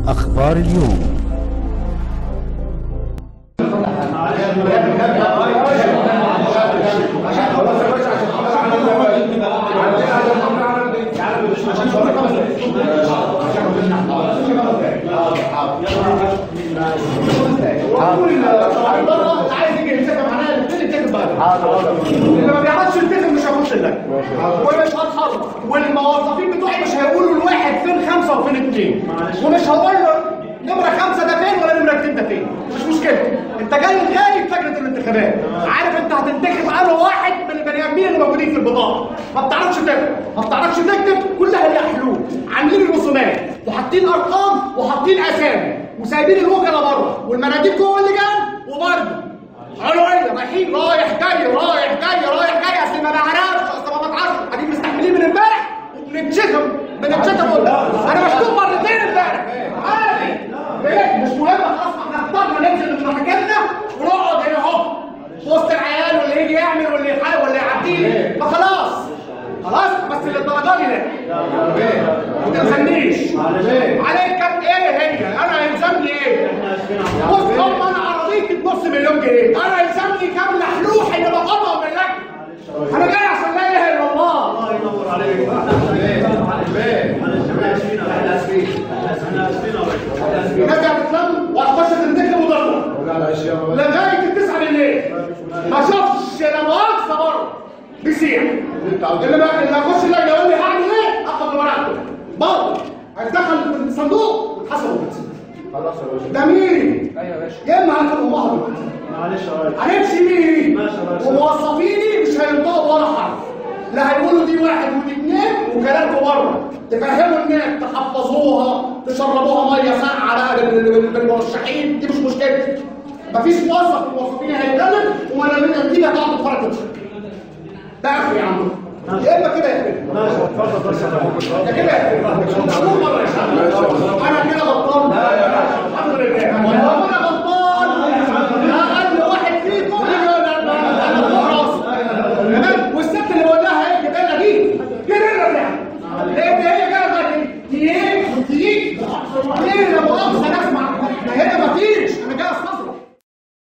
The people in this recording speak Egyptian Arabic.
أخبار اليوم عايز يجي يمسكها معناها الاثنين يتكتب بقى اللي ما بيعرفش يتكتب مش هيخش لك ومش هتحرك والموظفين بتوعي مش هيقولوا الواحد فين خمسه وفين اثنين ومش هقول له نمره خمسه ده فين ولا نمره اثنين ده فين مش مشكله انت جاي غايب فكره الانتخابات عارف انت هتنتخب انه واحد من البني ادمين اللي موجودين في البطاقه ما بتعرفش تكتب ما بتعرفش تكتب كلها ليها حلول عاملين الرسومات وحاطين ارقام وحاطين اسامي وسايبين الوكلاء بره والمناديب جوه اللجان وبرده علوية رايحين رايح جاي رايح جاي رايح جاي اصل ما بعرفش اصل ما بتعرفش قاعدين مستحملين من امبارح وبنتشتم بنتشتم قدام انا مشتوم مرتين امبارح عادي ليه؟ مش مهم خلاص احنا اخترنا ننزل من مكاننا ونقعد هنا اهو في وسط العيال واللي يجي يعمل واللي يحاول واللي يعديه فخلاص خلاص بس للدرجه دي لا ما تلزمنيش عليك كام ايه هي انا يلزمني ايه بص هم انا عربيتي بنص مليون جنيه انا يلزمني كام لحلوح اللي بقبضهم من الاكل انا جاي عشان لا اله الا الله الله ينور عليك الناس هتتلم وهتخش تنتخب وتطلع لغايه التسعه بالليل ما شافش لا مؤاخذه بره بيسيح اللي بقى اللي هيخش اللجنه يقول لي هعمل ايه؟ اخد ورقته برضه هيدخل في الصندوق ويتحسب خلاص يا باشا ده مين؟ ايوه يا باشا يا اما هناخد امها دلوقتي معلش يا راجل هنمشي مين؟ ماشي يا ريس. وموظفيني مش هينطقوا ولا حرف لا هيقولوا دي واحد ودي اثنين وكلامكم بره تفهموا الناس تحفظوها تشربوها ميه ساقعه بقى لل- لل- للمرشحين دي مش مشكلتي مفيش موظف من الموظفين هيتكلم ولا من النتيجه هتقعد تتفرج تضحك ده اخري عندكم يا اما كده يا اخي ماشي اتفضل بس يا فندم. ده كده يا اخي مش مشهور مره يا شباب انا كده بطلت